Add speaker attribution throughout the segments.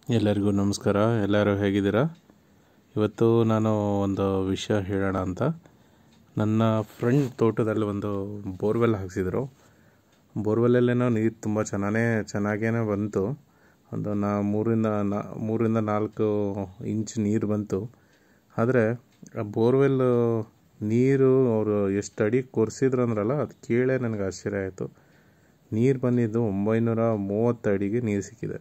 Speaker 1: ಎಲ್ಲರಿಗೂ ನಮಸ್ಕಾರ ಎಲ್ಲರೂ ಹೇಗಿದ್ದೀರಾ ಇವತ್ತು ನಾನು ಒಂದು ವಿಷಯ ಹೇಳೋಣ ಅಂತ ನನ್ನ ಫ್ರೆಂಡ್ ತೋಟದಲ್ಲಿ ಒಂದು ಬೋರ್ವೆಲ್ ಹಾಕ್ಸಿದ್ರು ಬೋರ್ವೆಲ್ಲಲ್ಲೇನೋ ನೀರು ತುಂಬ ಚೆನ್ನಾಗೇ ಚೆನ್ನಾಗೇ ಬಂತು ಒಂದು ನಾ ಮೂರಿಂದ ನಾ ಮೂರಿಂದ ನಾಲ್ಕು ಇಂಚ್ ನೀರು ಬಂತು ಆದರೆ ಆ ಬೋರ್ವೆಲ್ ನೀರು ಅವರು ಎಷ್ಟು ಅಡಿ ಕೊರೆಸಿದ್ರು ಅಂದ್ರಲ್ಲ ಅದು ಕೇಳೇ ನನಗೆ ಆಶ್ಚರ್ಯ ಆಯಿತು ನೀರು ಬಂದಿದ್ದು ಒಂಬೈನೂರ ಮೂವತ್ತು ಅಡಿಗೆ ನೀರು ಸಿಕ್ಕಿದೆ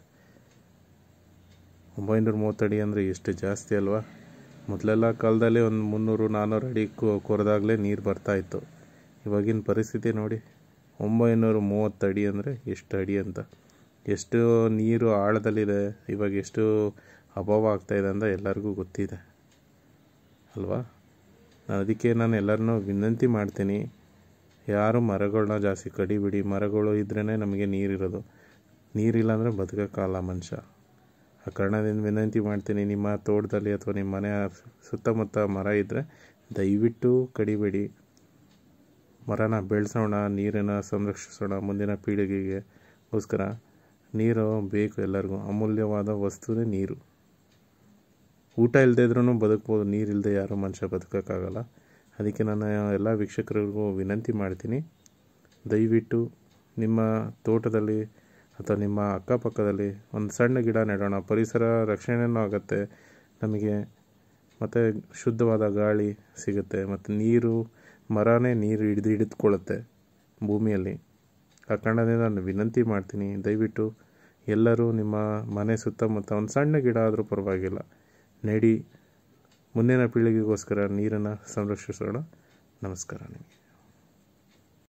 Speaker 1: ಒಂಬೈನೂರ ಮೂವತ್ತಡಿ ಅಂದರೆ ಎಷ್ಟು ಜಾಸ್ತಿ ಅಲ್ವಾ ಮೊದಲೆಲ್ಲ ಕಾಲದಲ್ಲಿ ಒಂದು ಮುನ್ನೂರು ನಾನ್ನೂರು ಅಡಿ ಕೊರೆದಾಗಲೇ ನೀರು ಬರ್ತಾಯಿತ್ತು ಇವಾಗಿನ ಪರಿಸ್ಥಿತಿ ನೋಡಿ ಒಂಬೈನೂರ ಮೂವತ್ತು ಅಡಿ ಅಂದರೆ ಎಷ್ಟು ಅಡಿ ಅಂತ ಎಷ್ಟು ನೀರು ಆಳದಲ್ಲಿದೆ ಇವಾಗ ಎಷ್ಟು ಅಭಾವ ಆಗ್ತಾಯಿದೆ ಅಂತ ಎಲ್ಲರಿಗೂ ಗೊತ್ತಿದೆ ಅಲ್ವಾ ಅದಕ್ಕೆ ನಾನು ಎಲ್ಲರನ್ನೂ ವಿನಂತಿ ಮಾಡ್ತೀನಿ ಯಾರು ಮರಗಳನ್ನ ಜಾಸ್ತಿ ಕಡಿಬಿಡಿ ಮರಗಳು ಇದ್ರೇ ನಮಗೆ ನೀರಿರೋದು ನೀರಿಲ್ಲ ಅಂದರೆ ಬದುಕೋಕ್ಕಾಗಲ್ಲ ಮನುಷ್ಯ ಆ ಕಾರಣದಿಂದ ವಿನಂತಿ ಮಾಡ್ತೀನಿ ನಿಮ್ಮ ತೋಟದಲ್ಲಿ ಅಥವಾ ನಿಮ್ಮ ಮನೆಯ ಸುತ್ತಮುತ್ತ ಮರ ಇದ್ದರೆ ದಯವಿಟ್ಟು ಕಡಿಬೇಡಿ ಮರನ ಬೆಳೆಸೋಣ ನೀರನ್ನು ಸಂರಕ್ಷಿಸೋಣ ಮುಂದಿನ ಪೀಳಿಗೆಗೆಗೋಸ್ಕರ ನೀರು ಬೇಕು ಎಲ್ಲರಿಗೂ ಅಮೂಲ್ಯವಾದ ವಸ್ತುವೇ ನೀರು ಊಟ ಇಲ್ಲದೆ ಇದ್ರೂ ಬದುಕ್ಬೋದು ನೀರಿಲ್ಲದೆ ಯಾರೂ ಮನುಷ್ಯ ಬದುಕೋಕ್ಕಾಗಲ್ಲ ಅದಕ್ಕೆ ನಾನು ಎಲ್ಲ ವೀಕ್ಷಕರಿಗೂ ವಿನಂತಿ ಮಾಡ್ತೀನಿ ದಯವಿಟ್ಟು ನಿಮ್ಮ ತೋಟದಲ್ಲಿ ಅಥವಾ ನಿಮ್ಮ ಅಕ್ಕಪಕ್ಕದಲ್ಲಿ ಒಂದು ಸಣ್ಣ ಗಿಡ ನೆಡೋಣ ಪರಿಸರ ರಕ್ಷಣೆಯೂ ಆಗುತ್ತೆ ನಮಗೆ ಮತ್ತು ಶುದ್ಧವಾದ ಗಾಳಿ ಸಿಗುತ್ತೆ ಮತ್ತು ನೀರು ಮರನೇ ನೀರು ಹಿಡಿದು ಹಿಡಿದುಕೊಳ್ಳುತ್ತೆ ಭೂಮಿಯಲ್ಲಿ ಆ ಕಾರಣದಿಂದ ನಾನು ವಿನಂತಿ ಮಾಡ್ತೀನಿ ದಯವಿಟ್ಟು ಎಲ್ಲರೂ ನಿಮ್ಮ ಮನೆ ಸುತ್ತಮುತ್ತ ಒಂದು ಸಣ್ಣ ಗಿಡ ಆದರೂ ಪರವಾಗಿಲ್ಲ ನೆಡಿ ಮುಂದಿನ ಪೀಳಿಗೆಗೋಸ್ಕರ ನೀರನ್ನು ಸಂರಕ್ಷಿಸೋಣ ನಮಸ್ಕಾರ ನಿಮಗೆ